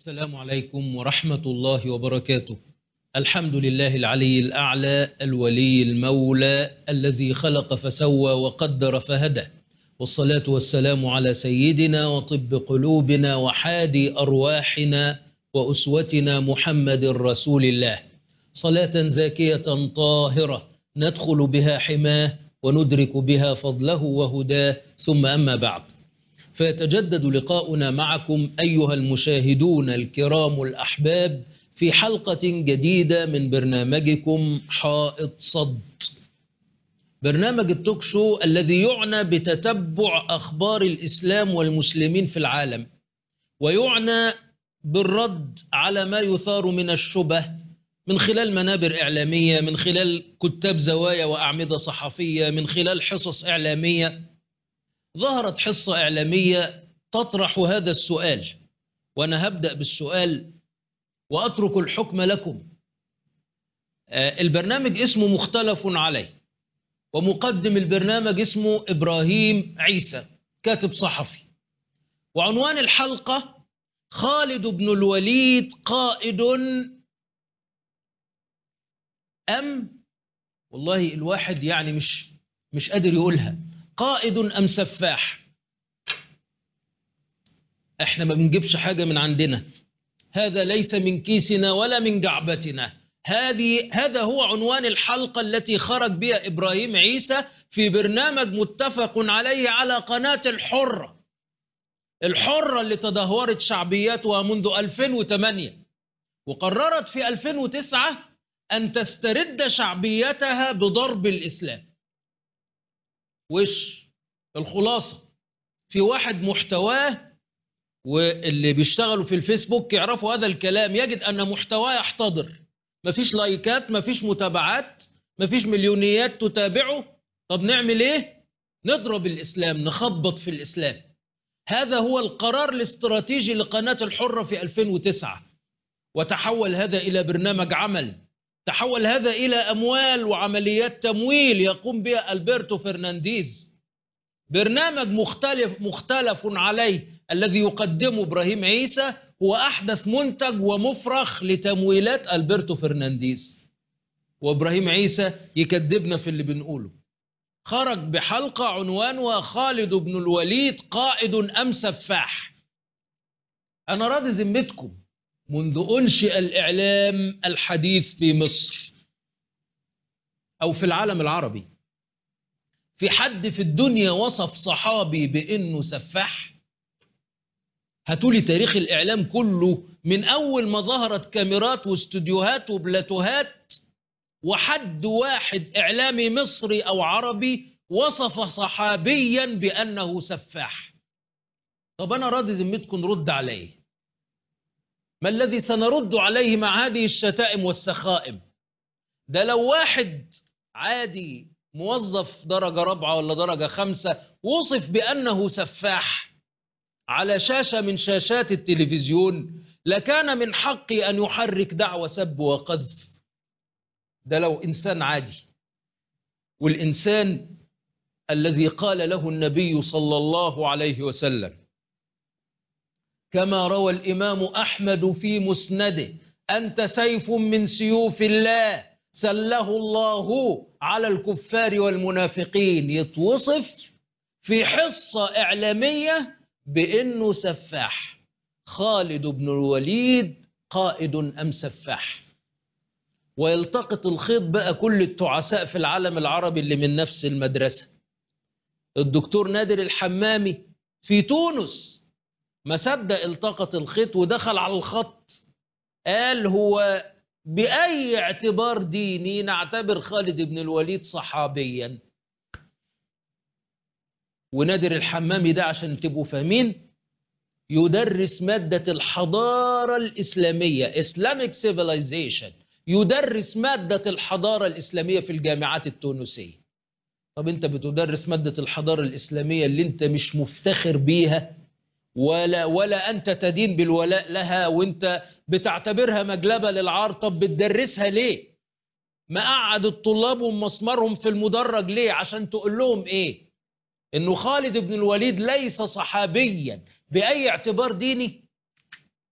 السلام عليكم ورحمة الله وبركاته الحمد لله العلي الأعلى الولي المولى الذي خلق فسوى وقدر فهدى والصلاة والسلام على سيدنا وطب قلوبنا وحادي أرواحنا وأسوتنا محمد رسول الله صلاة زاكية طاهرة ندخل بها حماه وندرك بها فضله وهداه ثم أما بعد فيتجدد لقاؤنا معكم أيها المشاهدون الكرام الأحباب في حلقة جديدة من برنامجكم حائط صد برنامج التوك شو الذي يعنى بتتبع أخبار الإسلام والمسلمين في العالم ويعنى بالرد على ما يثار من الشبه من خلال منابر إعلامية من خلال كتاب زوايا وأعمدة صحفية من خلال حصص إعلامية ظهرت حصة إعلامية تطرح هذا السؤال وأنا هبدأ بالسؤال وأترك الحكم لكم البرنامج اسمه مختلف عليه ومقدم البرنامج اسمه إبراهيم عيسى كاتب صحفي وعنوان الحلقة خالد بن الوليد قائد أم والله الواحد يعني مش مش قادر يقولها قائد أم سفاح احنا ما بنجيبش حاجة من عندنا هذا ليس من كيسنا ولا من جعبتنا هذه هذا هو عنوان الحلقة التي خرج بها إبراهيم عيسى في برنامج متفق عليه على قناة الحرة الحرة اللي تدهورت شعبياتها منذ 2008 وقررت في 2009 أن تسترد شعبيتها بضرب الإسلام وش الخلاصة في واحد محتواه واللي بيشتغلوا في الفيسبوك يعرفوا هذا الكلام يجد أن محتواه يحتضر مفيش لايكات مفيش متابعات مفيش مليونيات تتابعه طب نعمل ايه نضرب الإسلام نخبط في الإسلام هذا هو القرار الاستراتيجي لقناة الحرة في 2009 وتحول هذا إلى برنامج عمل تحول هذا إلى أموال وعمليات تمويل يقوم بها ألبرتو فرنانديز برنامج مختلف مختلف عليه الذي يقدمه إبراهيم عيسى هو أحدث منتج ومفرخ لتمويلات ألبرتو فرنانديز وإبراهيم عيسى يكذبنا في اللي بنقوله خرج بحلقة عنوانها خالد بن الوليد قائد أم سفاح أنا راضي ذمتكم منذ أنشئ الإعلام الحديث في مصر أو في العالم العربي في حد في الدنيا وصف صحابي بأنه سفاح هاتولي تاريخ الإعلام كله من أول ما ظهرت كاميرات واستوديوهات وبلاتوهات وحد واحد إعلامي مصري أو عربي وصف صحابيا بأنه سفاح طب أنا راضي ذمتكم نرد عليه ما الذي سنرد عليه مع هذه الشتائم والسخائم ده لو واحد عادي موظف درجة رابعة ولا درجة خمسة وصف بأنه سفاح على شاشة من شاشات التلفزيون لكان من حقي أن يحرك دعوة سب وقذف ده لو إنسان عادي والإنسان الذي قال له النبي صلى الله عليه وسلم كما روى الإمام أحمد في مسنده أنت سيف من سيوف الله سله الله على الكفار والمنافقين يتوصف في حصة إعلامية بأنه سفاح خالد بن الوليد قائد أم سفاح ويلتقط الخيط بقى كل التعساء في العالم العربي اللي من نفس المدرسة الدكتور نادر الحمامي في تونس ما صدق التقط الخيط ودخل على الخط قال هو بأي اعتبار ديني نعتبر خالد بن الوليد صحابيا ونادر الحمامي ده عشان تبقوا فاهمين يدرس مادة الحضارة الإسلامية Islamic Civilization يدرس مادة الحضارة الإسلامية في الجامعات التونسية طب انت بتدرس مادة الحضارة الإسلامية اللي انت مش مفتخر بيها ولا ولا انت تدين بالولاء لها وانت بتعتبرها مجلبه للعار طب بتدرسها ليه ما قعد الطلاب ومسمرهم في المدرج ليه عشان تقول لهم ايه انه خالد بن الوليد ليس صحابيا باي اعتبار ديني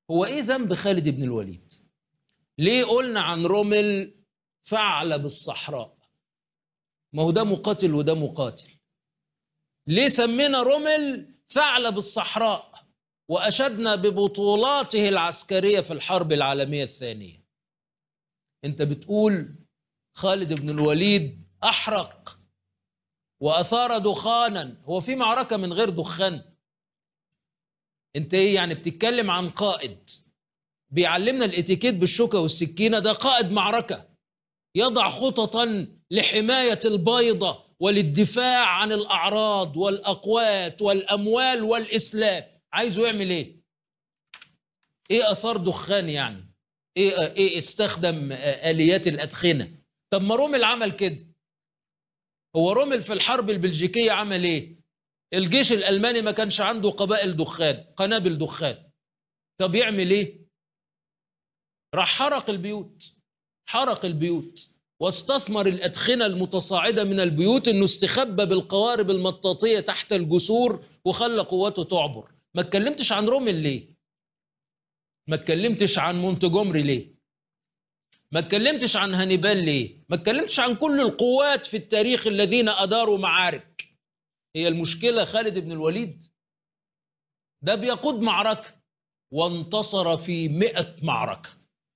هو ايه ذنب خالد بن الوليد ليه قلنا عن رومل فعل بالصحراء ما هو ده مقاتل وده مقاتل ليه سمينا رومل فعل بالصحراء واشدنا ببطولاته العسكريه في الحرب العالميه الثانيه انت بتقول خالد بن الوليد احرق واثار دخانا هو في معركه من غير دخان انت ايه يعني بتتكلم عن قائد بيعلمنا الاتيكيت بالشوكه والسكينه ده قائد معركه يضع خططا لحمايه البيضه وللدفاع عن الاعراض والاقوات والاموال والاسلام عايزه يعمل ايه ايه اثار دخان يعني ايه ايه استخدم اليات الادخنه طب ما رومل عمل كده هو رومل في الحرب البلجيكيه عمل ايه الجيش الالماني ما كانش عنده قبائل دخان قنابل دخان طب يعمل ايه راح حرق البيوت حرق البيوت واستثمر الأدخنة المتصاعدة من البيوت أنه استخبى بالقوارب المطاطية تحت الجسور وخلى قواته تعبر ما اتكلمتش عن رومل ليه ما اتكلمتش عن مونتجومري ليه ما اتكلمتش عن هانيبال ليه ما اتكلمتش عن كل القوات في التاريخ الذين أداروا معارك هي المشكلة خالد بن الوليد ده بيقود معركة وانتصر في مئة معركة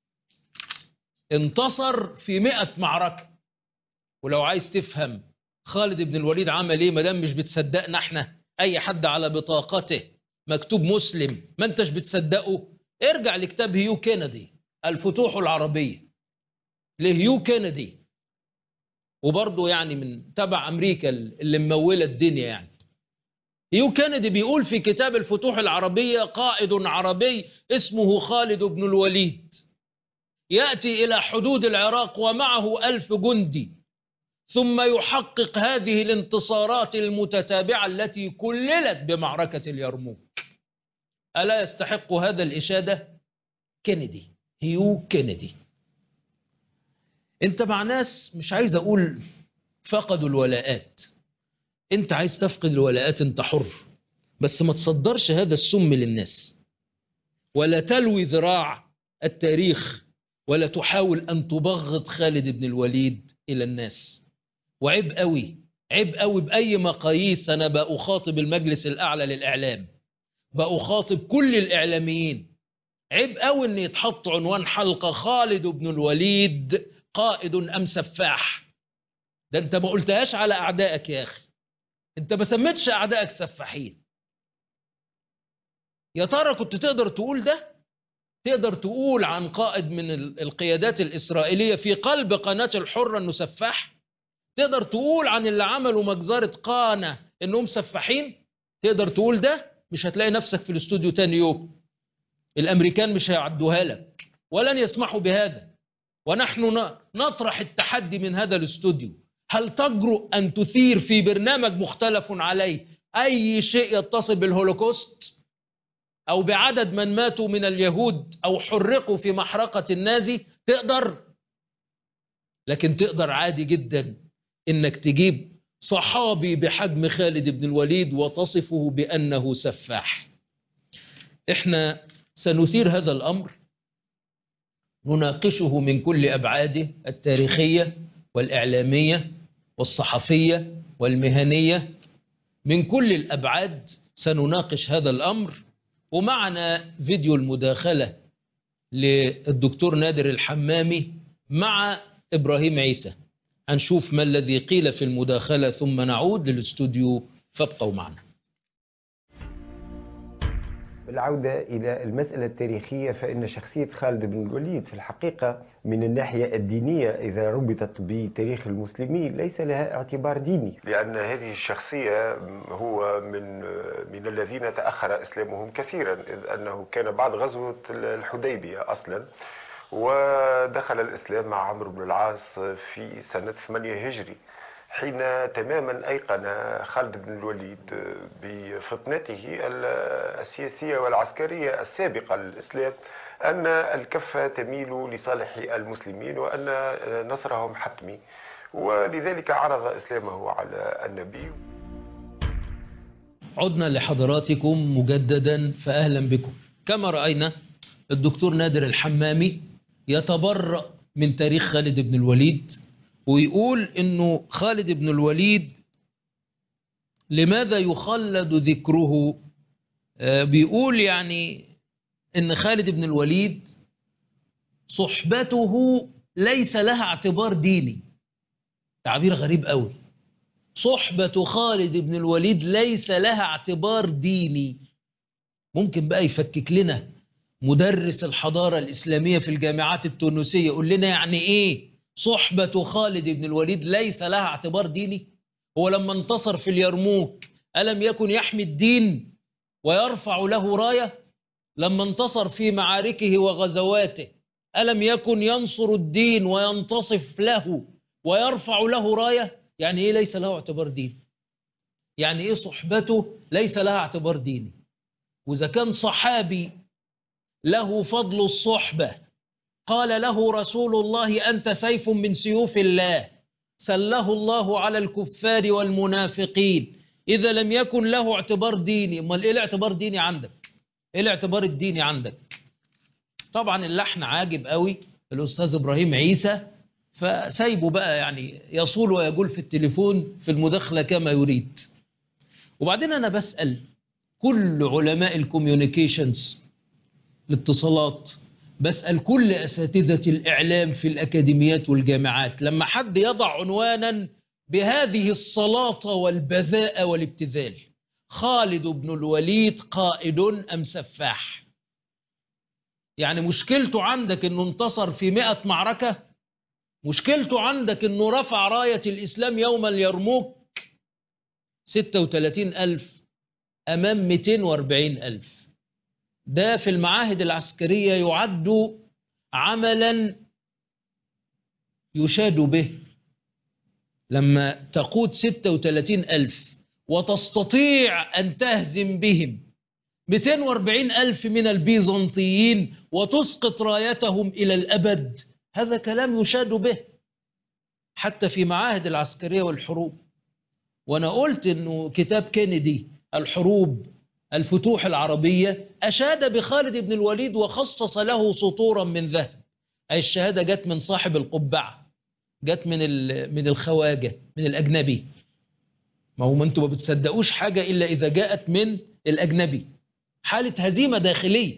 انتصر في مئة معركة ولو عايز تفهم خالد بن الوليد عمل ايه مدام مش بتصدقنا احنا اي حد على بطاقته مكتوب مسلم ما انتش بتصدقه ارجع لكتاب هيو كينيدي الفتوح العربية لهيو كينيدي وبرضه يعني من تبع امريكا اللي ممولة الدنيا يعني هيو كينيدي بيقول في كتاب الفتوح العربية قائد عربي اسمه خالد بن الوليد يأتي إلى حدود العراق ومعه ألف جندي ثم يحقق هذه الانتصارات المتتابعة التي كللت بمعركة اليرموك ألا يستحق هذا الإشادة؟ كينيدي هيو كينيدي أنت مع ناس مش عايز أقول فقدوا الولاءات أنت عايز تفقد الولاءات أنت حر بس ما تصدرش هذا السم للناس ولا تلوي ذراع التاريخ ولا تحاول أن تبغض خالد بن الوليد إلى الناس وعيب قوي عيب قوي بأي مقاييس أنا بأخاطب المجلس الأعلى للإعلام بأخاطب كل الإعلاميين عيب قوي أن يتحط عنوان حلقة خالد بن الوليد قائد أم سفاح ده أنت ما قلتهاش على أعدائك يا أخي أنت ما سميتش أعدائك سفاحين يا ترى كنت تقدر تقول ده تقدر تقول عن قائد من القيادات الإسرائيلية في قلب قناة الحرة أنه سفاح تقدر تقول عن اللي عملوا مجزرة قانة أنهم سفاحين تقدر تقول ده مش هتلاقي نفسك في الاستوديو تاني يوم الأمريكان مش هيعدوها لك ولن يسمحوا بهذا ونحن نطرح التحدي من هذا الاستوديو هل تجرؤ أن تثير في برنامج مختلف عليه أي شيء يتصل بالهولوكوست؟ أو بعدد من ماتوا من اليهود أو حرقوا في محرقة النازي تقدر لكن تقدر عادي جدا إنك تجيب صحابي بحجم خالد بن الوليد وتصفه بأنه سفاح إحنا سنثير هذا الأمر نناقشه من كل أبعاده التاريخية والإعلامية والصحفية والمهنية من كل الأبعاد سنناقش هذا الأمر ومعنا فيديو المداخلة للدكتور نادر الحمامي مع إبراهيم عيسى هنشوف ما الذي قيل في المداخلة ثم نعود للاستوديو فابقوا معنا بالعودة إلى المسألة التاريخية فإن شخصية خالد بن الوليد في الحقيقة من الناحية الدينية إذا ربطت بتاريخ المسلمين ليس لها اعتبار ديني لأن هذه الشخصية هو من من الذين تأخر إسلامهم كثيرا إذ أنه كان بعد غزوة الحديبية أصلا ودخل الإسلام مع عمرو بن العاص في سنة 8 هجري حين تماما أيقن خالد بن الوليد بفطنته السياسية والعسكرية السابقة للإسلام أن الكفة تميل لصالح المسلمين وأن نصرهم حتمي ولذلك عرض إسلامه على النبي عدنا لحضراتكم مجددا فأهلا بكم كما رأينا الدكتور نادر الحمامي يتبرأ من تاريخ خالد بن الوليد ويقول انه خالد بن الوليد لماذا يخلد ذكره آه، بيقول يعني ان خالد بن الوليد صحبته ليس لها اعتبار ديني تعبير غريب قوي صحبة خالد بن الوليد ليس لها اعتبار ديني ممكن بقى يفكك لنا مدرس الحضارة الإسلامية في الجامعات التونسية يقول لنا يعني إيه صحبة خالد بن الوليد ليس لها اعتبار ديني هو لما انتصر في اليرموك ألم يكن يحمي الدين ويرفع له راية لما انتصر في معاركه وغزواته ألم يكن ينصر الدين وينتصف له ويرفع له راية يعني إيه ليس له اعتبار ديني يعني إيه صحبته ليس لها اعتبار ديني وإذا كان صحابي له فضل الصحبة قال له رسول الله أنت سيف من سيوف الله سله الله على الكفار والمنافقين إذا لم يكن له اعتبار ديني امال إيه الاعتبار ديني عندك إيه الاعتبار الديني عندك طبعا اللحن عاجب قوي الأستاذ إبراهيم عيسى فسايبه بقى يعني يصول ويقول في التليفون في المداخلة كما يريد وبعدين أنا بسأل كل علماء الكوميونيكيشنز الاتصالات بسأل كل أساتذة الإعلام في الأكاديميات والجامعات لما حد يضع عنوانا بهذه الصلاة والبذاءة والابتذال خالد بن الوليد قائد أم سفاح يعني مشكلته عندك أنه انتصر في مئة معركة مشكلته عندك أنه رفع راية الإسلام يوم اليرموك 36 ألف أمام 240 ألف ده في المعاهد العسكرية يعد عملا يشاد به لما تقود 36 ألف وتستطيع أن تهزم بهم 240 ألف من البيزنطيين وتسقط رايتهم إلى الأبد هذا كلام يشاد به حتى في معاهد العسكرية والحروب وأنا قلت أنه كتاب كينيدي الحروب الفتوح العربية أشاد بخالد بن الوليد وخصص له سطورا من ذهب أي الشهادة جت من صاحب القبعة جت من من الخواجة من الأجنبي ما هو ما انتوا ما بتصدقوش حاجة إلا إذا جاءت من الأجنبي حالة هزيمة داخلية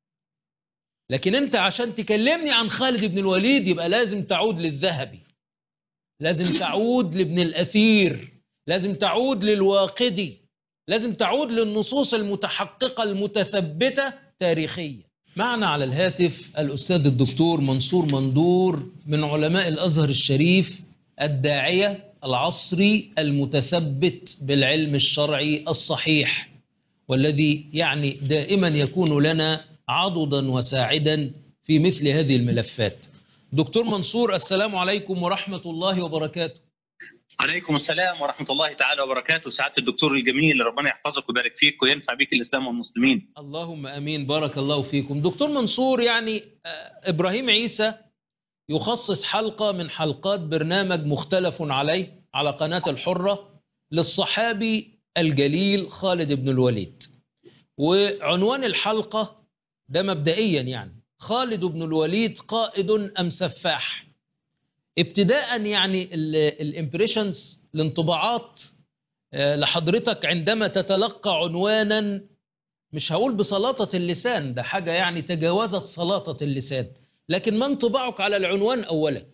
لكن أنت عشان تكلمني عن خالد بن الوليد يبقى لازم تعود للذهبي لازم تعود لابن الأثير لازم تعود للواقدي لازم تعود للنصوص المتحققة المتثبتة تاريخيا معنا على الهاتف الأستاذ الدكتور منصور مندور من علماء الأزهر الشريف الداعية العصري المتثبت بالعلم الشرعي الصحيح والذي يعني دائما يكون لنا عضدا وساعدا في مثل هذه الملفات دكتور منصور السلام عليكم ورحمة الله وبركاته عليكم السلام ورحمة الله تعالى وبركاته سعادة الدكتور الجميل ربنا يحفظك ويبارك فيك وينفع بك الإسلام والمسلمين اللهم أمين بارك الله فيكم دكتور منصور يعني إبراهيم عيسى يخصص حلقة من حلقات برنامج مختلف عليه على قناة الحرة للصحابي الجليل خالد بن الوليد وعنوان الحلقة ده مبدئيا يعني خالد بن الوليد قائد أم سفاح ابتداء يعني الامبريشنز الانطباعات لحضرتك عندما تتلقى عنوانا مش هقول بسلاطة اللسان ده حاجة يعني تجاوزت سلاطة اللسان لكن ما انطباعك على العنوان أولا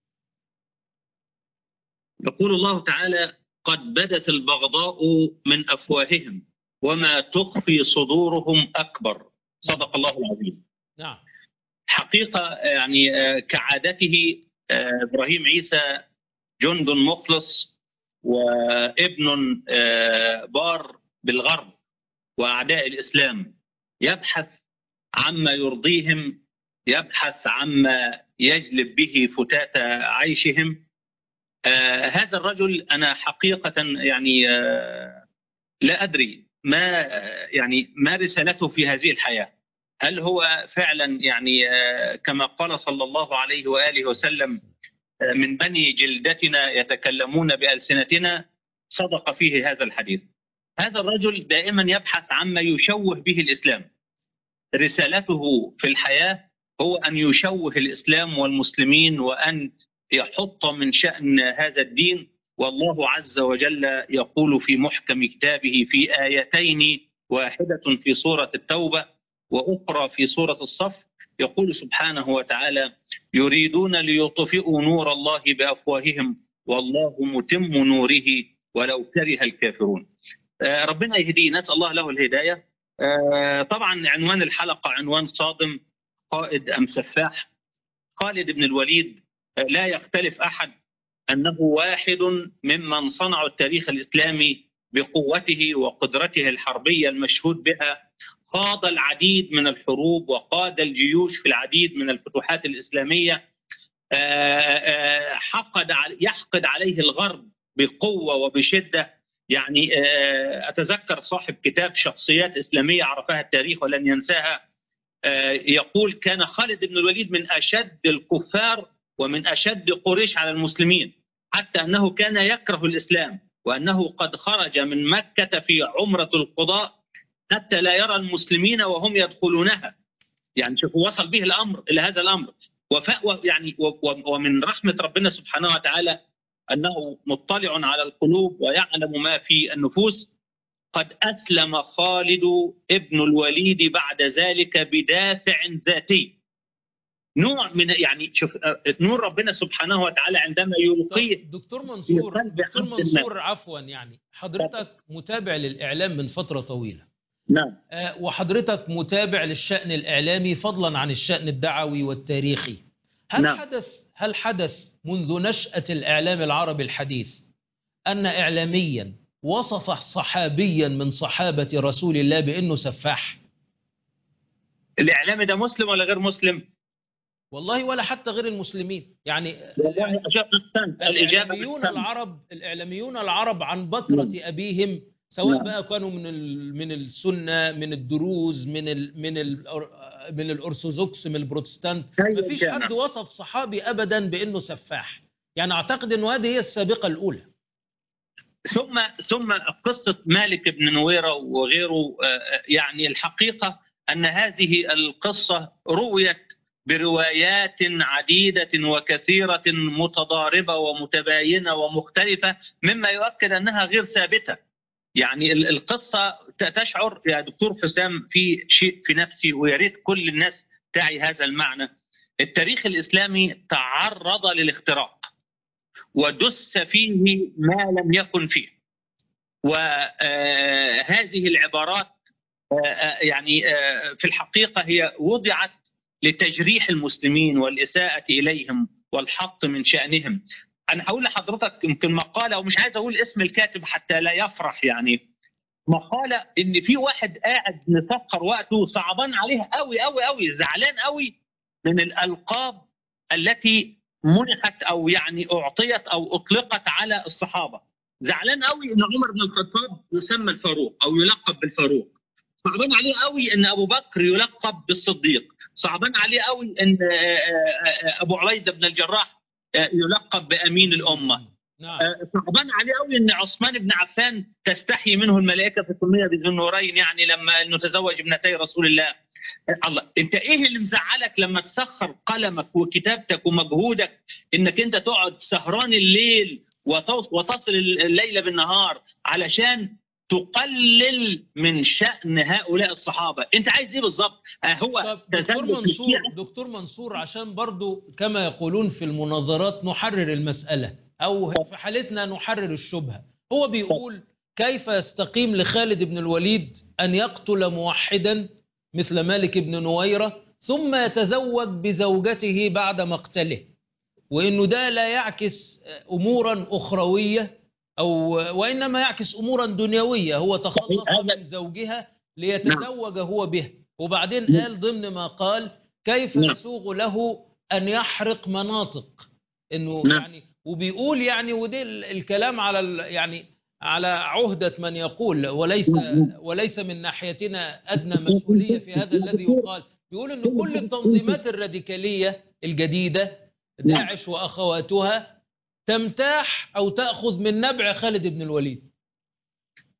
يقول الله تعالى قد بدت البغضاء من أفواههم وما تخفي صدورهم أكبر صدق الله العظيم نعم حقيقة يعني كعادته ابراهيم عيسى جند مخلص وابن بار بالغرب واعداء الاسلام يبحث عما يرضيهم يبحث عما يجلب به فتات عيشهم هذا الرجل انا حقيقه يعني لا ادري ما يعني ما رسالته في هذه الحياه هل هو فعلا يعني كما قال صلى الله عليه واله وسلم من بني جلدتنا يتكلمون بالسنتنا صدق فيه هذا الحديث. هذا الرجل دائما يبحث عما يشوه به الاسلام. رسالته في الحياة هو أن يشوه الإسلام والمسلمين وأن يحط من شأن هذا الدين والله عز وجل يقول في محكم كتابه في آيتين واحدة في سورة التوبة وأخرى في سورة الصف يقول سبحانه وتعالى يريدون ليطفئوا نور الله بأفواههم والله متم نوره ولو كره الكافرون آه، ربنا يهديه نسأل الله له الهداية آه، طبعا عنوان الحلقة عنوان صادم قائد أم سفاح خالد بن الوليد آه، لا يختلف أحد أنه واحد ممن صنعوا التاريخ الإسلامي بقوته وقدرته الحربية المشهود بها خاض العديد من الحروب وقاد الجيوش في العديد من الفتوحات الإسلامية آه، آه، حقد على- يحقد عليه الغرب بقوة وبشدة يعني آه، أتذكر صاحب كتاب شخصيات إسلامية عرفها التاريخ ولن ينساها آه، يقول كان خالد بن الوليد من أشد الكفار ومن أشد قريش على المسلمين حتى أنه كان يكره الإسلام وأنه قد خرج من مكة في عمرة القضاء حتى لا يرى المسلمين وهم يدخلونها يعني شوفوا وصل به الأمر إلى هذا الأمر وف- و- يعني و- و- ومن رحمة ربنا سبحانه وتعالى أنه مطلع على القلوب ويعلم ما في النفوس قد أسلم خالد ابن الوليد بعد ذلك بدافع ذاتي نوع من يعني شوف آه، نور ربنا سبحانه وتعالى عندما يلقيه دكتور منصور في قلب دكتور عبد منصور عفوا يعني حضرتك متابع للإعلام من فترة طويلة نعم آه، وحضرتك متابع للشأن الإعلامي فضلا عن الشأن الدعوي والتاريخي هل نعم. حدث هل حدث منذ نشأة الإعلام العربي الحديث أن إعلاميا وصف صحابيا من صحابة رسول الله بأنه سفاح الإعلامي ده مسلم ولا غير مسلم؟ والله ولا حتى غير المسلمين يعني والله أجاب أحسنت الإجابة الإعلاميون أحسنت. العرب الإعلاميون العرب عن بكرة أبيهم سواء نعم. بقى كانوا من ال- من السنة من الدروز من ال من ال من الأرثوذكس من البروتستانت أيوة ما فيش كان. حد وصف صحابي أبدا بأنه سفاح يعني أعتقد أنه هذه هي السابقة الأولى ثم ثم قصة مالك بن نويرة وغيره آه، يعني الحقيقة أن هذه القصة رويت بروايات عديدة وكثيرة متضاربة ومتباينة ومختلفة مما يؤكد أنها غير ثابتة يعني ال- القصة ت- تشعر يا دكتور حسام في شيء في نفسي ويا ريت كل الناس تعي هذا المعنى التاريخ الإسلامي تعرض للاختراق ودس فيه ما لم يكن فيه وهذه العبارات آه، آه، يعني آه، في الحقيقة هي وضعت لتجريح المسلمين والإساءة إليهم والحط من شأنهم أنا هقول لحضرتك يمكن مقالة ومش عايز أقول اسم الكاتب حتى لا يفرح يعني مقالة إن في واحد قاعد مسخر وقته صعبان عليه قوي قوي قوي زعلان قوي من الألقاب التي منحت او يعني اعطيت او اطلقت على الصحابه زعلان قوي ان عمر بن الخطاب يسمى الفاروق او يلقب بالفاروق صعبان عليه قوي ان ابو بكر يلقب بالصديق صعبان عليه قوي ان آه، آه، آه، ابو عبيده بن الجراح آه، يلقب بامين الامه نعم آه، صعبان عليه قوي ان عثمان بن عفان تستحي منه الملائكه في سميه بذي النورين يعني لما انه تزوج ابنتي رسول الله آه، الله انت ايه اللي مزعلك لما تسخر قلمك وكتابتك ومجهودك انك انت تقعد سهران الليل وتص- وتصل الليل بالنهار علشان تقلل من شأن هؤلاء الصحابة انت عايز ايه بالظبط آه، هو طب دكتور تزلف منصور الشيعة. دكتور منصور عشان برضو كما يقولون في المناظرات نحرر المسألة أو في حالتنا نحرر الشبهة هو بيقول كيف يستقيم لخالد بن الوليد أن يقتل موحدا مثل مالك بن نويرة ثم يتزوج بزوجته بعد مقتله وإنه ده لا يعكس أمورا أخروية أو وإنما يعكس أمورا دنيوية هو تخلص هذا- من زوجها ليتزوج هو به وبعدين نعم. قال ضمن ما قال كيف نعم. يسوغ له أن يحرق مناطق إنه نعم. يعني وبيقول يعني ودي ال- الكلام على ال- يعني على عهدة من يقول وليس نعم. وليس من ناحيتنا أدنى مسؤولية في هذا الذي يقال بيقول إن كل التنظيمات الراديكالية الجديدة داعش وأخواتها تمتاح أو تأخذ من نبع خالد بن الوليد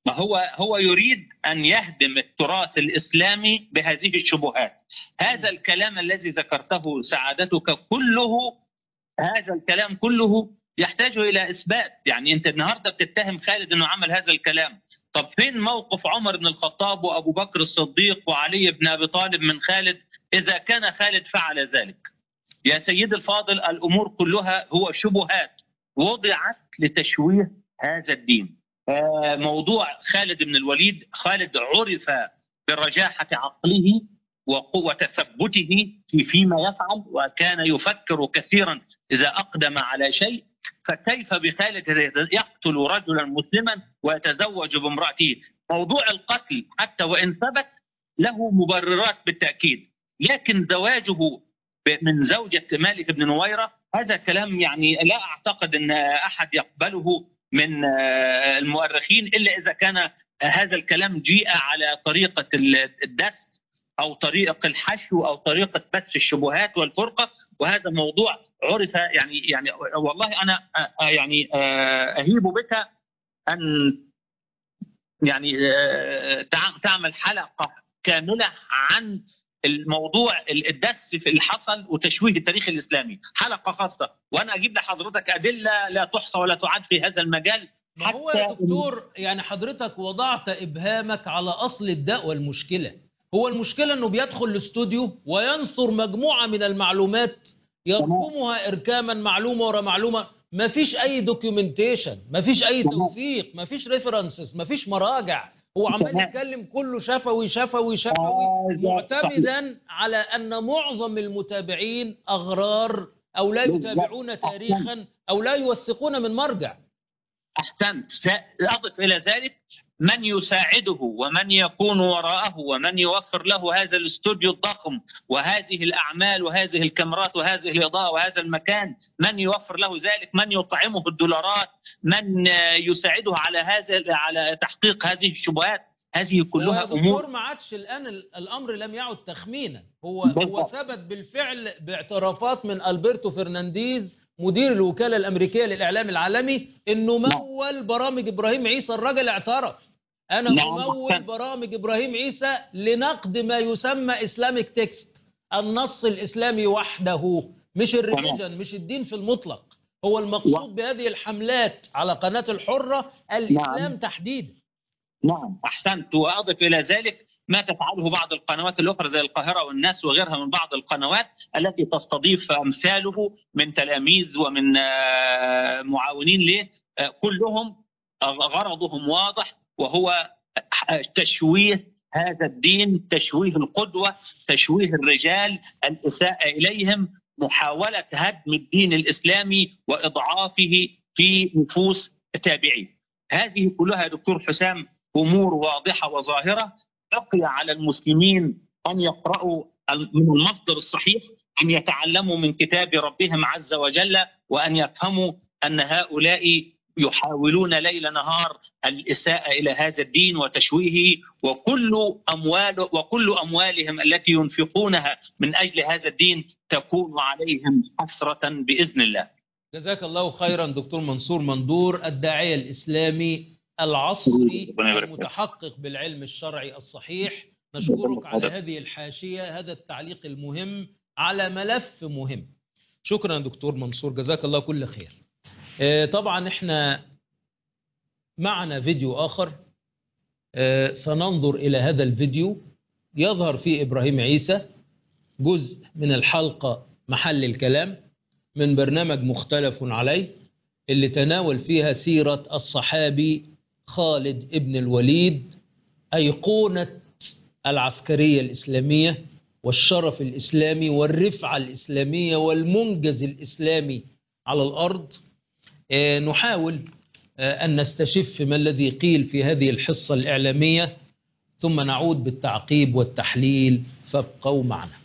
ما هو هو يريد ان يهدم التراث الاسلامي بهذه الشبهات هذا الكلام الذي ذكرته سعادتك كله هذا الكلام كله يحتاج الى اثبات يعني انت النهارده بتتهم خالد انه عمل هذا الكلام طب فين موقف عمر بن الخطاب وابو بكر الصديق وعلي بن ابي طالب من خالد اذا كان خالد فعل ذلك يا سيدي الفاضل الامور كلها هو شبهات وضعت لتشويه هذا الدين آه، موضوع خالد بن الوليد خالد عرف برجاحه عقله وقوه ثبته في فيما يفعل وكان يفكر كثيرا اذا اقدم على شيء فكيف بخالد يقتل رجلا مسلما ويتزوج بامراته موضوع القتل حتى وان ثبت له مبررات بالتاكيد لكن زواجه ب- من زوجة مالك بن نويرة هذا كلام يعني لا أعتقد أن أحد يقبله من آه، المؤرخين إلا إذا كان هذا الكلام جيء على طريقة ال- الدس أو طريقة الحشو أو طريقة بث الشبهات والفرقة وهذا موضوع عرف يعني يعني والله أنا آه، آه، يعني آه، أهيب بك أن يعني آه، تع- تعمل حلقة كاملة عن الموضوع الدس في اللي حصل وتشويه التاريخ الاسلامي حلقه خاصه وانا اجيب لحضرتك ادله لا تحصى ولا تعد في هذا المجال ما هو يا دكتور يعني حضرتك وضعت ابهامك على اصل الداء والمشكله هو المشكله انه بيدخل الاستوديو وينثر مجموعه من المعلومات يركمها اركاما معلومه ورا معلومه ما فيش اي دوكيومنتيشن ما فيش اي تمام. توثيق ما فيش ريفرنسز ما فيش مراجع هو عمال تمام. يتكلم كله شفوي شفوي شفوي هذا معتمدا على ان معظم المتابعين اغرار او لا بالضبط. يتابعون تاريخا او لا يوثقون من مرجع احسنت اضف الى ذلك من يساعده ومن يكون وراءه ومن يوفر له هذا الاستوديو الضخم وهذه الاعمال وهذه الكاميرات وهذه الاضاءه وهذا المكان من يوفر له ذلك من يطعمه الدولارات من آه، يساعده على هذا على تحقيق هذه الشبهات هذه كلها هو دكتور امور ما عادش الان ال- الامر لم يعد تخمينا هو بالضبط. هو ثبت بالفعل باعترافات من البرتو فرنانديز مدير الوكاله الامريكيه للاعلام العالمي انه نعم. مول برامج ابراهيم عيسى الراجل اعترف انا نعم، امول أحسنت. برامج ابراهيم عيسى لنقد ما يسمى اسلامك تكست النص الاسلامي وحده مش الريليجن مش الدين في المطلق هو المقصود بهذه الحملات على قناه الحره الاسلام تحديدا نعم احسنت واضف الى ذلك ما تفعله بعض القنوات الاخرى زي القاهره والناس وغيرها من بعض القنوات التي تستضيف امثاله من تلاميذ ومن آه، معاونين له آه، كلهم غرضهم واضح وهو تشويه هذا الدين تشويه القدوه تشويه الرجال الاساءه اليهم محاوله هدم الدين الاسلامي واضعافه في نفوس تابعيه هذه كلها يا دكتور حسام امور واضحه وظاهره بقي على المسلمين ان يقرأوا من المصدر الصحيح ان يتعلموا من كتاب ربهم عز وجل وان يفهموا ان هؤلاء يحاولون ليل نهار الاساءه الى هذا الدين وتشويهه وكل اموال وكل اموالهم التي ينفقونها من اجل هذا الدين تكون عليهم حسره باذن الله. جزاك الله خيرا دكتور منصور مندور الداعية الإسلامي العصري ربنا يبارك فيك. المتحقق بالعلم الشرعي الصحيح نشكرك على هذه الحاشية هذا التعليق المهم على ملف مهم شكرا دكتور منصور جزاك الله كل خير آه، طبعا احنا معنا فيديو آخر آه، سننظر إلى هذا الفيديو يظهر فيه إبراهيم عيسى جزء من الحلقة محل الكلام من برنامج مختلف عليه اللي تناول فيها سيرة الصحابي خالد ابن الوليد أيقونة العسكرية الإسلامية والشرف الإسلامي والرفعة الإسلامية والمنجز الإسلامي على الأرض آه، نحاول آه، أن نستشف ما الذي قيل في هذه الحصة الإعلامية ثم نعود بالتعقيب والتحليل فابقوا معنا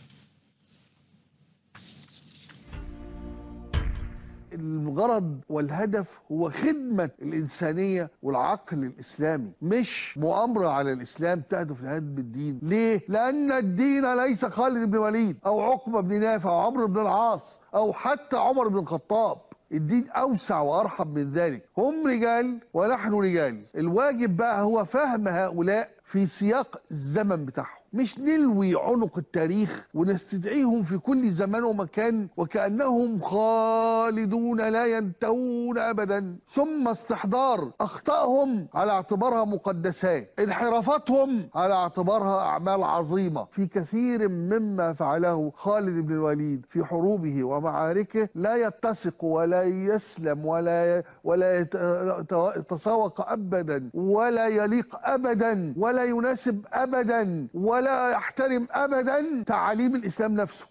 الغرض والهدف هو خدمة الإنسانية والعقل الإسلامي مش مؤامرة على الإسلام تهدف لهدم الدين ليه؟ لأن الدين ليس خالد بن وليد أو عقبة بن نافع أو عمرو بن العاص أو حتى عمر بن الخطاب الدين أوسع وأرحب من ذلك هم رجال ونحن رجال الواجب بقى هو فهم هؤلاء في سياق الزمن بتاعهم مش نلوي عنق التاريخ ونستدعيهم في كل زمان ومكان وكأنهم خالدون لا ينتهون أبدا ثم استحضار أخطائهم على اعتبارها مقدسات انحرافاتهم على اعتبارها أعمال عظيمة في كثير مما فعله خالد بن الوليد في حروبه ومعاركه لا يتسق ولا يسلم ولا ولا يت- يتسوق أبدا ولا يليق أبدا ولا يناسب أبدا ولا يحترم أبدا تعاليم الإسلام نفسه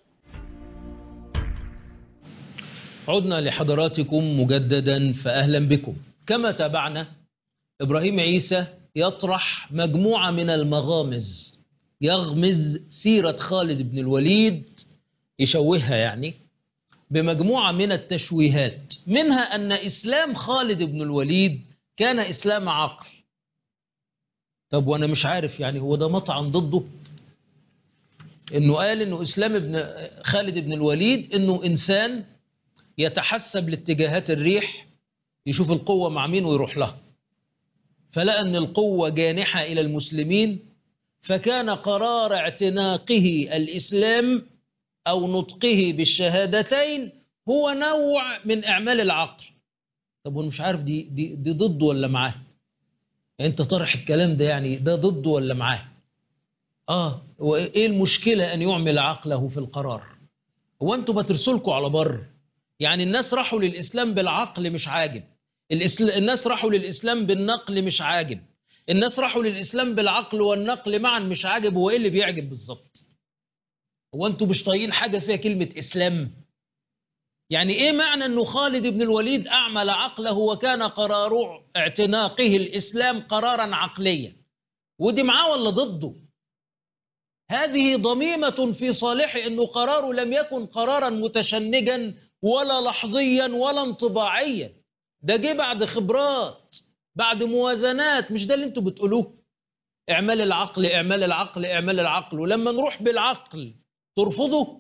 عدنا لحضراتكم مجددا فأهلا بكم كما تابعنا إبراهيم عيسى يطرح مجموعة من المغامز يغمز سيرة خالد بن الوليد يشوهها يعني بمجموعة من التشويهات منها أن إسلام خالد بن الوليد كان إسلام عقل طب وأنا مش عارف يعني هو ده مطعن ضده إنه قال إنه إسلام ابن خالد بن الوليد إنه إنسان يتحسب لاتجاهات الريح يشوف القوة مع مين ويروح لها فلقى أن القوة جانحة إلى المسلمين فكان قرار اعتناقه الإسلام أو نطقه بالشهادتين هو نوع من إعمال العقل طب وانا مش عارف دي, دي, دي ضده ولا معاه يعني أنت طرح الكلام ده يعني ده ضده ولا معاه آه وإيه المشكلة أن يعمل عقله في القرار هو أنتوا بترسلكوا على بر يعني الناس راحوا للإسلام بالعقل مش عاجب الإسل... الناس راحوا للإسلام بالنقل مش عاجب الناس راحوا للإسلام بالعقل والنقل معا مش عاجب هو إيه اللي بيعجب بالظبط هو أنتوا مش طايقين حاجة فيها كلمة إسلام يعني إيه معنى أنه خالد بن الوليد أعمل عقله وكان قرار اعتناقه الإسلام قرارا عقليا ودي معاه ولا ضده هذه ضميمة في صالحه أنه قراره لم يكن قرارا متشنجا ولا لحظيا ولا انطباعيا ده جه بعد خبرات بعد موازنات مش ده اللي انتوا بتقولوه اعمال العقل اعمال العقل اعمال العقل ولما نروح بالعقل ترفضه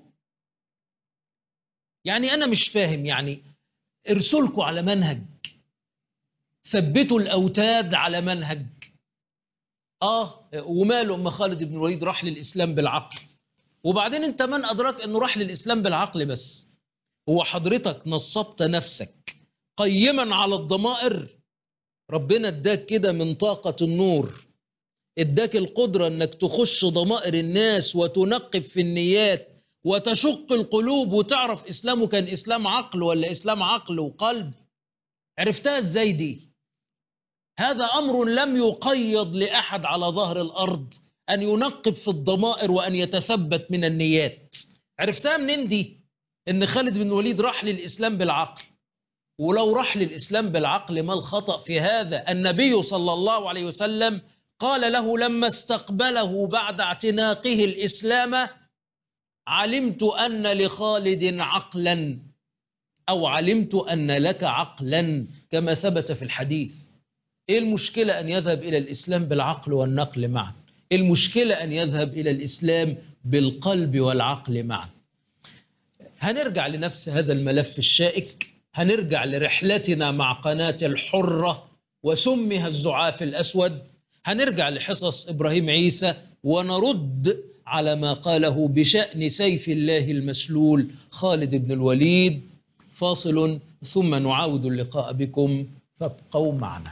يعني انا مش فاهم يعني ارسلكوا على منهج ثبتوا الاوتاد على منهج اه وماله اما خالد بن الوليد راح للاسلام بالعقل وبعدين انت من ادراك انه راح للاسلام بالعقل بس هو حضرتك نصبت نفسك قيما على الضمائر ربنا اداك كده من طاقة النور اداك القدرة انك تخش ضمائر الناس وتنقب في النيات وتشق القلوب وتعرف اسلامه كان اسلام عقل ولا اسلام عقل وقلب عرفتها ازاي دي هذا امر لم يقيض لاحد على ظهر الارض ان ينقب في الضمائر وان يتثبت من النيات عرفتها منين دي ان خالد بن الوليد راح للاسلام بالعقل ولو راح للاسلام بالعقل ما الخطا في هذا النبي صلى الله عليه وسلم قال له لما استقبله بعد اعتناقه الاسلام علمت ان لخالد عقلا او علمت ان لك عقلا كما ثبت في الحديث ايه المشكله ان يذهب الى الاسلام بالعقل والنقل معا المشكله ان يذهب الى الاسلام بالقلب والعقل معا هنرجع لنفس هذا الملف الشائك هنرجع لرحلتنا مع قناة الحرة وسمها الزعاف الأسود هنرجع لحصص إبراهيم عيسى ونرد على ما قاله بشأن سيف الله المسلول خالد بن الوليد فاصل ثم نعاود اللقاء بكم فابقوا معنا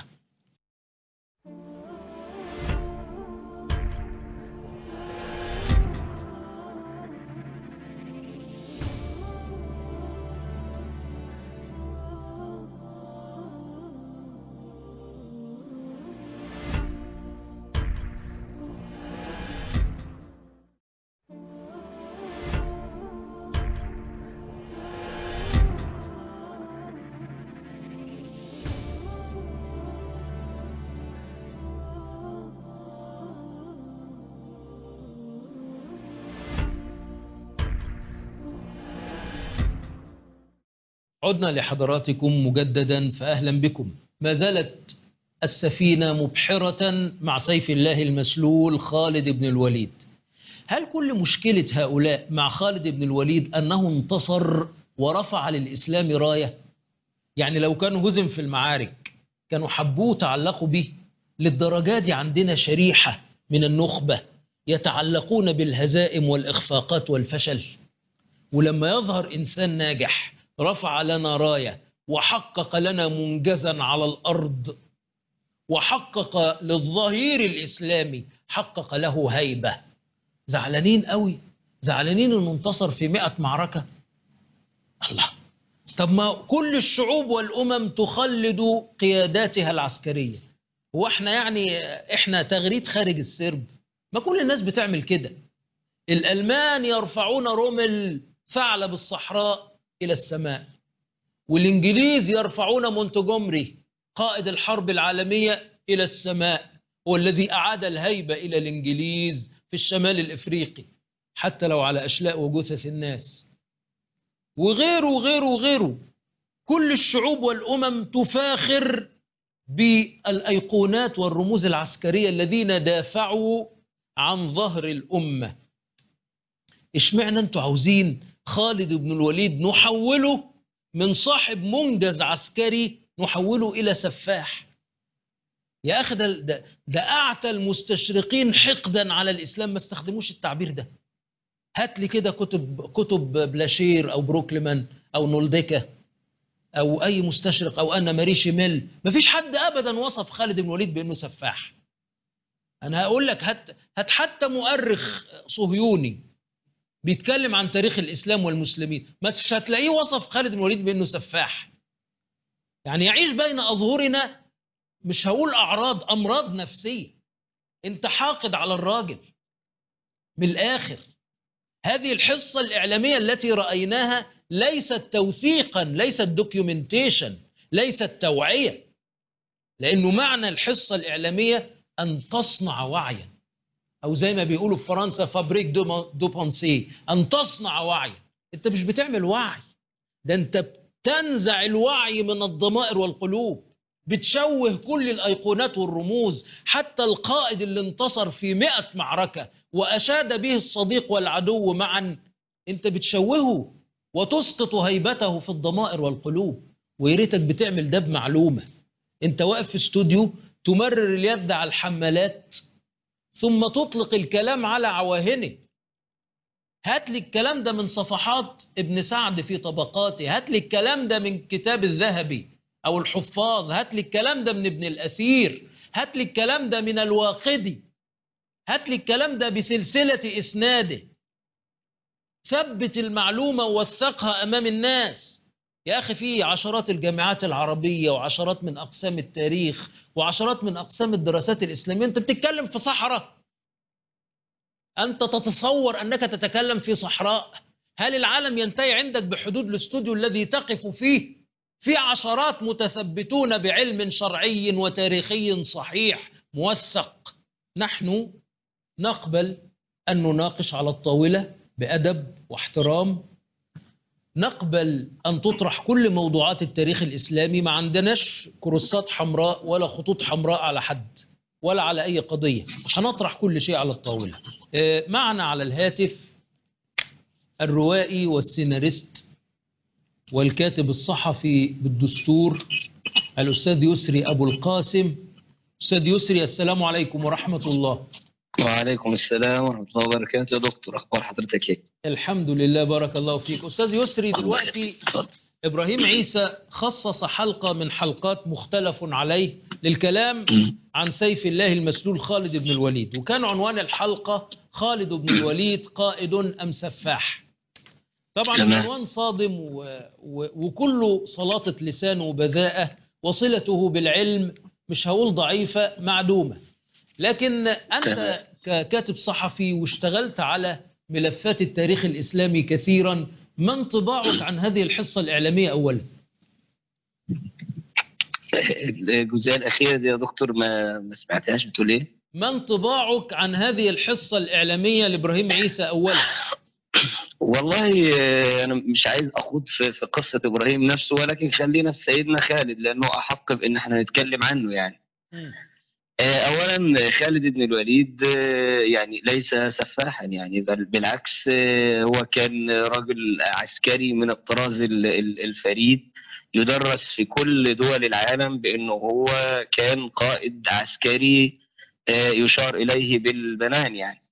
عدنا لحضراتكم مجددا فأهلا بكم ما زالت السفينة مبحرة مع سيف الله المسلول خالد بن الوليد هل كل مشكلة هؤلاء مع خالد بن الوليد أنه انتصر ورفع للإسلام راية يعني لو كانوا هزم في المعارك كانوا حبوه تعلقوا به للدرجة دي عندنا شريحة من النخبة يتعلقون بالهزائم والإخفاقات والفشل ولما يظهر إنسان ناجح رفع لنا راية وحقق لنا منجزا على الأرض وحقق للظهير الإسلامي حقق له هيبة زعلانين قوي زعلانين انه انتصر في مئة معركة الله طب ما كل الشعوب والأمم تخلد قياداتها العسكرية هو احنا يعني احنا تغريد خارج السرب ما كل الناس بتعمل كده الألمان يرفعون رمل ثعلب الصحراء إلى السماء والإنجليز يرفعون مونتجومري قائد الحرب العالمية إلى السماء هو الذي أعاد الهيبة إلى الإنجليز في الشمال الإفريقي حتى لو على أشلاء وجثث الناس وغيره وغيره وغيره كل الشعوب والأمم تفاخر بالأيقونات والرموز العسكرية الذين دافعوا عن ظهر الأمة اشمعنى انتوا عاوزين خالد بن الوليد نحوله من صاحب منجز عسكري نحوله إلى سفاح يا أخي ده, ده, ده أعتى المستشرقين حقدا على الإسلام ما استخدموش التعبير ده هات لي كده كتب كتب بلاشير أو بروكلمان أو نولديكا أو أي مستشرق أو أنا ماري شيميل ما فيش حد أبدا وصف خالد بن الوليد بأنه سفاح أنا هقول لك هات, هات حتى مؤرخ صهيوني بيتكلم عن تاريخ الإسلام والمسلمين مش هتلاقيه وصف خالد بن الوليد بأنه سفاح يعني يعيش بين أظهرنا مش هقول أعراض أمراض نفسية أنت حاقد على الراجل من الآخر هذه الحصة الإعلامية التي رأيناها ليست توثيقا ليست دوكيومنتيشن ليست توعية لأنه معنى الحصة الإعلامية أن تصنع وعيا أو زي ما بيقولوا في فرنسا فابريك دو بونسي أن تصنع وعيا أنت مش بتعمل وعي ده أنت بتنزع الوعي من الضمائر والقلوب بتشوه كل الأيقونات والرموز حتى القائد اللي انتصر في مئة معركة وأشاد به الصديق والعدو معا أنت بتشوهه وتسقط هيبته في الضمائر والقلوب ويريتك بتعمل ده بمعلومة أنت واقف في استوديو تمرر اليد على الحمالات ثم تطلق الكلام على عواهنه هات لي الكلام ده من صفحات ابن سعد في طبقاته هات لي الكلام ده من كتاب الذهبي أو الحفاظ هات لي الكلام ده من ابن الأثير هات لي الكلام ده من الواقدي هات لي الكلام ده بسلسلة إسناده ثبت المعلومة ووثقها أمام الناس يا أخي في عشرات الجامعات العربية وعشرات من أقسام التاريخ وعشرات من أقسام الدراسات الإسلامية أنت بتتكلم في صحراء أنت تتصور أنك تتكلم في صحراء هل العالم ينتهي عندك بحدود الاستوديو الذي تقف فيه في عشرات متثبتون بعلم شرعي وتاريخي صحيح موثق نحن نقبل أن نناقش على الطاولة بأدب واحترام نقبل أن تطرح كل موضوعات التاريخ الإسلامي ما عندناش كروسات حمراء ولا خطوط حمراء على حد ولا على أي قضية هنطرح كل شيء على الطاولة معنا على الهاتف الروائي والسيناريست والكاتب الصحفي بالدستور الأستاذ يسري أبو القاسم أستاذ يسري السلام عليكم ورحمة الله وعليكم السلام ورحمة الله وبركاته يا دكتور أخبار حضرتك إيه؟ الحمد لله بارك الله فيك أستاذ يسري دلوقتي إبراهيم عيسى خصص حلقة من حلقات مختلف عليه للكلام عن سيف الله المسلول خالد بن الوليد وكان عنوان الحلقة خالد بن الوليد قائد أم سفاح طبعا تمام. العنوان صادم و... و... وكله سلاطة لسان وبذاءة وصلته بالعلم مش هقول ضعيفة معدومة لكن أنت تمام. ككاتب صحفي واشتغلت على ملفات التاريخ الإسلامي كثيرا ما انطباعك عن هذه الحصة الإعلامية أولا الجزئية الأخيرة دي يا دكتور ما ما سمعتهاش بتقول إيه؟ ما انطباعك عن هذه الحصة الإعلامية لإبراهيم عيسى أولا والله آه، أنا مش عايز أخوض في, في قصة إبراهيم نفسه ولكن خلينا في سيدنا خالد لأنه أحق بإن إحنا نتكلم عنه يعني آه، أولا خالد بن الوليد آه، يعني ليس سفاحا يعني بل بالعكس آه، هو كان رجل عسكري من الطراز ال- ال- الفريد يدرس في كل دول العالم بانه هو كان قائد عسكري آه، يشار اليه بالبنان يعني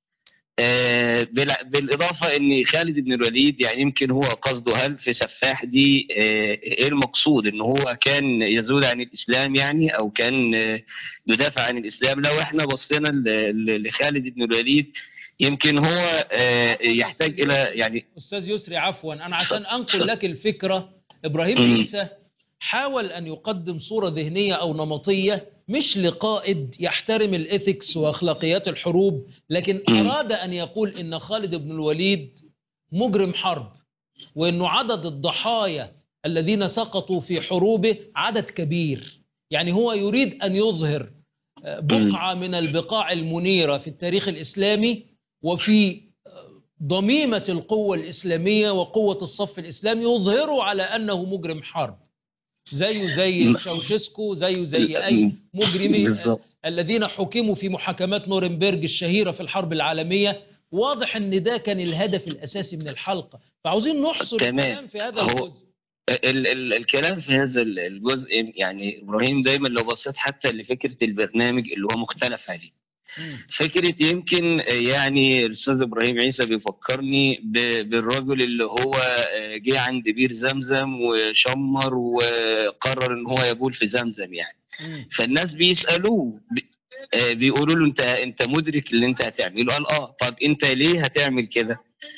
آه، بال- بالاضافه ان خالد بن الوليد يعني يمكن هو قصده هل في سفاح دي آه، ايه المقصود ان هو كان يزول عن الاسلام يعني او كان آه، يدافع عن الاسلام لو احنا بصينا ل- ل- لخالد بن الوليد يمكن هو آه، يحتاج الى يعني استاذ يسري عفوا انا عشان انقل لك الفكره ابراهيم مم. عيسى حاول ان يقدم صوره ذهنيه او نمطيه مش لقائد يحترم الايثكس واخلاقيات الحروب لكن مم. اراد ان يقول ان خالد بن الوليد مجرم حرب وانه عدد الضحايا الذين سقطوا في حروبه عدد كبير يعني هو يريد ان يظهر آه، بقعه من البقاع المنيره في التاريخ الاسلامي وفي ضميمة القوة الإسلامية وقوة الصف الإسلامي يظهروا على أنه مجرم حرب زيه زي م- شاوشسكو زيه زي أي مجرمين بالظبط الذين حكموا في محاكمات نورنبرج الشهيرة في الحرب العالمية واضح أن ده كان الهدف الأساسي من الحلقة فعاوزين نحصر تمام. الكلام في هذا هو- الجزء ال ال الكلام في هذا ال- الجزء يعني ابراهيم دايما لو بصيت حتى لفكره البرنامج اللي هو مختلف عليه مم. فكره يمكن يعني الاستاذ ابراهيم عيسى بيفكرني ب- بالرجل اللي هو جه عند بير زمزم وشمر وقرر ان هو يبول في زمزم يعني مم. فالناس بيسالوه بي- آه، بيقولوا له انت انت مدرك اللي انت هتعمله قال اه طب انت ليه هتعمل كده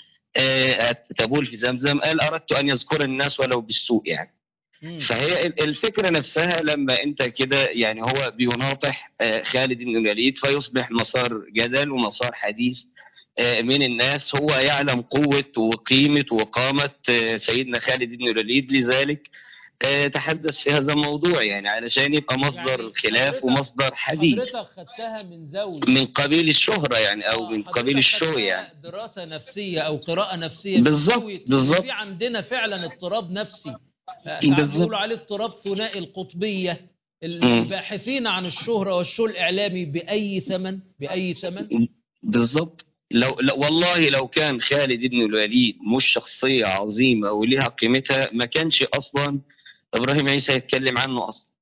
آه، تبول في زمزم قال اردت ان يذكر الناس ولو بالسوء يعني مم. فهي ال- الفكره نفسها لما انت كده يعني هو بيناطح آه، خالد بن الوليد فيصبح مسار جدل ومسار حديث آه، من الناس هو يعلم قوه وقيمه وقامه آه، سيدنا خالد بن الوليد لذلك آه، تحدث في هذا الموضوع يعني علشان يبقى مصدر يعني خلاف حضرتك- ومصدر حديث حضرتك خدتها من زاوية من قبيل الشهره يعني او آه، من حضرتك قبيل الشو خدتها يعني دراسة نفسية أو قراءة نفسية من بالظبط، زاوية إن بالظبط. في عندنا فعلا اضطراب نفسي آه، ساعات بالظبط. بيقولوا عليه اضطراب ثنائي القطبية مم. الباحثين عن الشهرة والشو الإعلامي بأي ثمن بأي ثمن بالظبط لو, لو والله لو كان خالد بن الوليد مش شخصية عظيمة وليها قيمتها ما كانش أصلا إبراهيم عيسى يتكلم عنه أصلا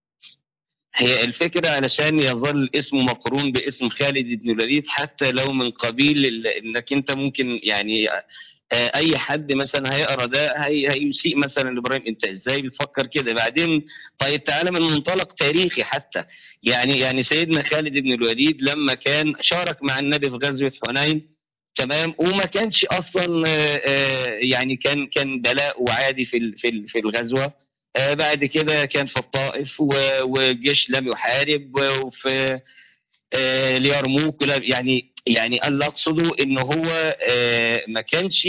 هي الفكرة علشان يظل اسمه مقرون باسم خالد بن الوليد حتى لو من قبيل ال- انك انت ممكن يعني آه، اي حد مثلا هيقرا ده هي هيسيء مثلا لابراهيم انت ازاي بتفكر كده بعدين طيب تعالى من منطلق تاريخي حتى يعني يعني سيدنا خالد بن الوليد لما كان شارك مع النبي في غزوه حنين تمام وما كانش اصلا آه، آه، يعني كان كان بلاء وعادي في ال- في ال- في الغزوه آه، بعد كده كان في الطائف و- والجيش لم يحارب وفي آه، اليرموك ولا- يعني يعني اللي اقصده ان هو آه، ما كانش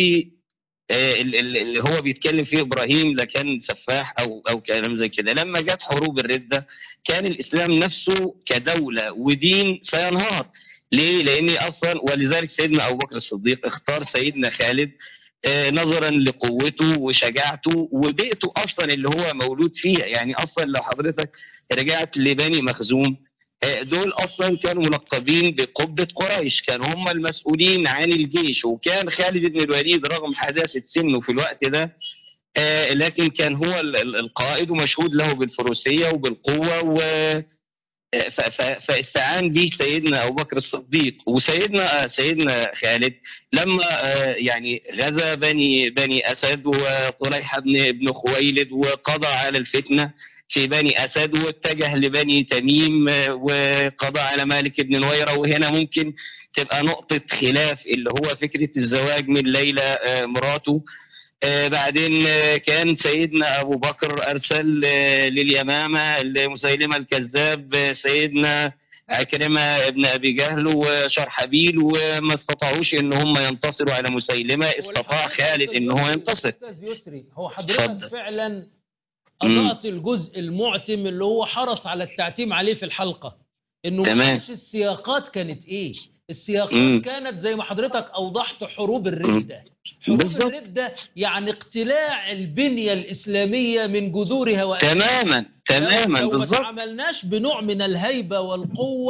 آه، ال- ال- اللي هو بيتكلم فيه ابراهيم لا كان سفاح او او كلام زي كده لما جت حروب الرده كان الاسلام نفسه كدوله ودين سينهار ليه؟ لان اصلا ولذلك سيدنا ابو بكر الصديق اختار سيدنا خالد آه، نظرا لقوته وشجاعته وبيئته اصلا اللي هو مولود فيها يعني اصلا لو حضرتك رجعت لبني مخزوم آه، دول اصلا كانوا ملقبين بقبه قريش كانوا هم المسؤولين عن الجيش وكان خالد بن الوليد رغم حداثه سنه في الوقت ده آه، لكن كان هو ال- ال- القائد ومشهود له بالفروسيه وبالقوه و آه، ف- ف- فاستعان به سيدنا ابو بكر الصديق وسيدنا آه، سيدنا خالد لما آه، يعني غزا بني بني اسد وطليحه بن بن خويلد وقضى على الفتنه في بني اسد واتجه لبني تميم آه، وقضى على مالك بن نويره وهنا ممكن تبقى نقطه خلاف اللي هو فكره الزواج من ليلى آه، مراته آه، بعدين آه، كان سيدنا ابو بكر ارسل آه، لليمامه لمسيلمه الكذاب آه، سيدنا عكرمه ابن ابي جهل وشرحبيل وما استطاعوش ان هم ينتصروا على مسيلمه استطاع ولحضرتك خالد أستاذ ان هو يسري- ينتصر أستاذ يسري هو حضرتك اتفضل. فعلا مم. أضأت الجزء المعتم اللي هو حرص على التعتيم عليه في الحلقة إنه تمام. معلش السياقات كانت إيه؟ السياقات مم. كانت زي ما حضرتك أوضحت حروب الردة حروب بالظبط. الردة يعني اقتلاع البنية الإسلامية من جذورها وأساسها تماما تماما لو ما بالظبط تعاملناش بنوع من الهيبة والقوة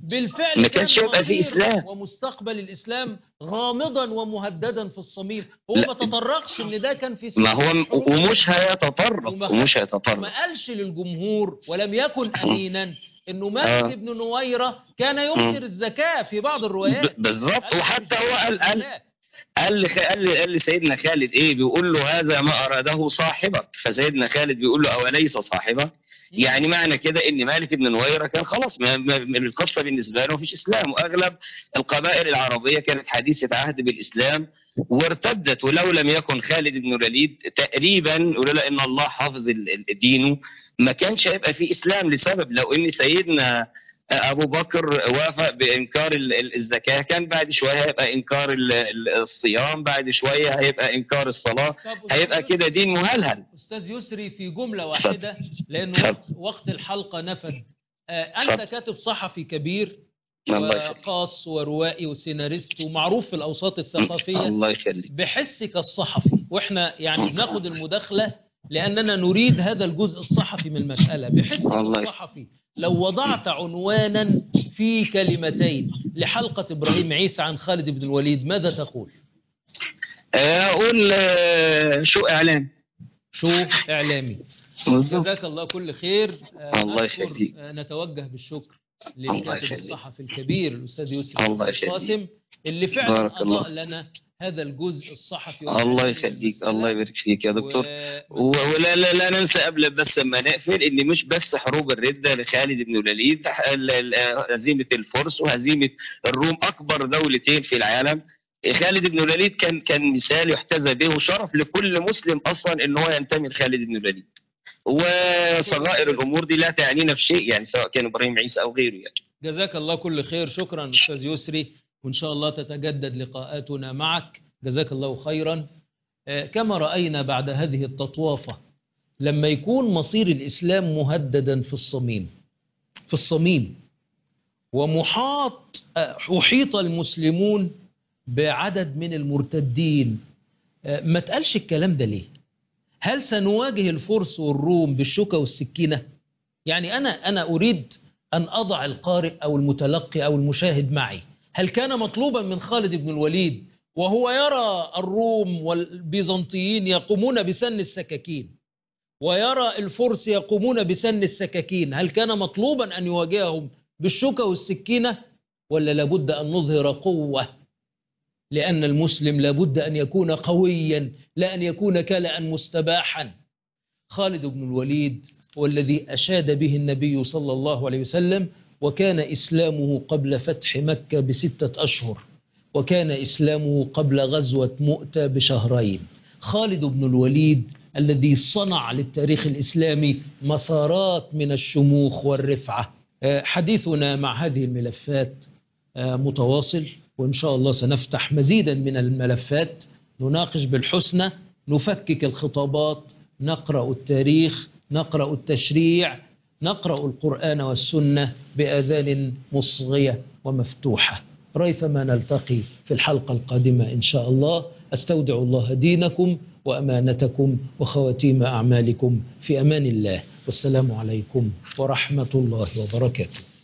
بالفعل ما كانش كان يبقى في مصير إسلام. ومستقبل الاسلام غامضا ومهددا في الصميم هو لا. ما تطرقش ان ده كان في ما هو الحروب. ومش هيتطرق وما- ومش هيتطرق ما قالش للجمهور ولم يكن امينا انه آه. مالك بن نويره كان ينكر الزكاه في بعض الروايات ب- بالظبط قال وحتى مش هو قال قال الزكاة. قال لي قال لي قال لي سيدنا خالد ايه بيقول له هذا ما اراده صاحبك فسيدنا خالد بيقول له اوليس صاحبك يعني معنى كده ان مالك بن نويره كان خلاص ما ما- من القصه بالنسبه له مفيش اسلام واغلب القبائل العربيه كانت حديثه عهد بالاسلام وارتدت ولو لم يكن خالد بن الوليد تقريبا ولولا ان الله حافظ ال- ال- دينه ما كانش هيبقى في اسلام لسبب لو ان سيدنا ابو بكر وافق بانكار ال- ال- الزكاه كان بعد شويه هيبقى انكار ال- ال- الصيام بعد شويه هيبقى انكار الصلاه طب هيبقى أستاذ- كده دين مهلهل استاذ يسري في جمله واحده لانه اتفضل. وقت, وقت الحلقه نفد آه، انت اتفضل. كاتب صحفي كبير الله يخليك وقاص وروائي وسيناريست ومعروف في الاوساط الثقافيه الله يخليك بحسك الصحفي واحنا يعني بناخد المداخله لاننا نريد هذا الجزء الصحفي من المساله بحسك الله يخ- الصحفي لو وضعت عنوانا في كلمتين لحلقه ابراهيم عيسى عن خالد بن الوليد ماذا تقول؟ اقول آه، شو اعلام شو اعلامي بالظبط جزاك الله كل خير آه، الله أشكر، يخليك. آه، نتوجه بالشكر الله للكاتب يخليك. الصحفي الكبير الاستاذ يوسف الله يخليك. قاسم اللي فعلا بارك الله. اضاء لنا هذا الجزء الصحفي الله والإعلامي يخليك للمسألة. الله يبارك فيك يا دكتور و- و- ولا لا, لا ننسى قبل بس ما نقفل ان مش بس حروب الرده لخالد بن الوليد ال- ال- هزيمه الفرس وهزيمه الروم اكبر دولتين في العالم خالد بن الوليد كان كان مثال يحتذى به وشرف لكل مسلم اصلا ان هو ينتمي لخالد بن الوليد وصغائر الامور دي لا تعنينا في شيء يعني سواء كان ابراهيم عيسى او غيره يعني جزاك الله كل خير شكرا استاذ يسري وان شاء الله تتجدد لقاءاتنا معك جزاك الله خيرا آه، كما راينا بعد هذه التطوافه لما يكون مصير الاسلام مهددا في الصميم في الصميم ومحاط آه، احيط المسلمون بعدد من المرتدين آه، ما تقالش الكلام ده ليه هل سنواجه الفرس والروم بالشوكه والسكينه يعني انا انا اريد أن أضع القارئ أو المتلقي أو المشاهد معي هل كان مطلوبا من خالد بن الوليد وهو يرى الروم والبيزنطيين يقومون بسن السكاكين ويرى الفرس يقومون بسن السكاكين هل كان مطلوبا أن يواجههم بالشوكة والسكينة ولا لابد أن نظهر قوة لأن المسلم لابد أن يكون قويا لا أن يكون كلأ مستباحا خالد بن الوليد هو الذي أشاد به النبي صلى الله عليه وسلم وكان إسلامه قبل فتح مكة بستة أشهر وكان إسلامه قبل غزوة مؤتة بشهرين خالد بن الوليد الذي صنع للتاريخ الإسلامي مسارات من الشموخ والرفعة آه، حديثنا مع هذه الملفات آه، متواصل وإن شاء الله سنفتح مزيدا من الملفات نناقش بالحسنى نفكك الخطابات نقرأ التاريخ نقرأ التشريع نقرأ القرآن والسنة بآذان مصغية ومفتوحة ريثما نلتقي في الحلقة القادمة إن شاء الله أستودع الله دينكم وأمانتكم وخواتيم أعمالكم في أمان الله والسلام عليكم ورحمة الله وبركاته